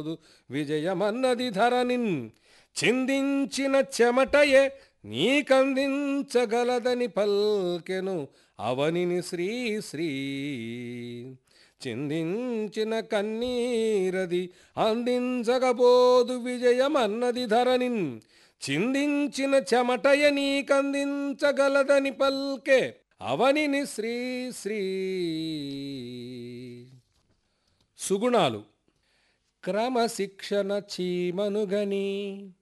విజయమన్నది ధరనిన్ చిందించిన చెమటయే నీకందించగలదని పల్కెను అవనిని శ్రీ శ్రీ చిందించిన కన్నీరది అందించగబోదు విజయమన్నది ధరనిన్ చిందించిన చెమటయ నీకందించగలదని పల్కే అవనిని శ్రీ శ్రీ సుగుణాలు క్రమశిక్షణ చీమనుగని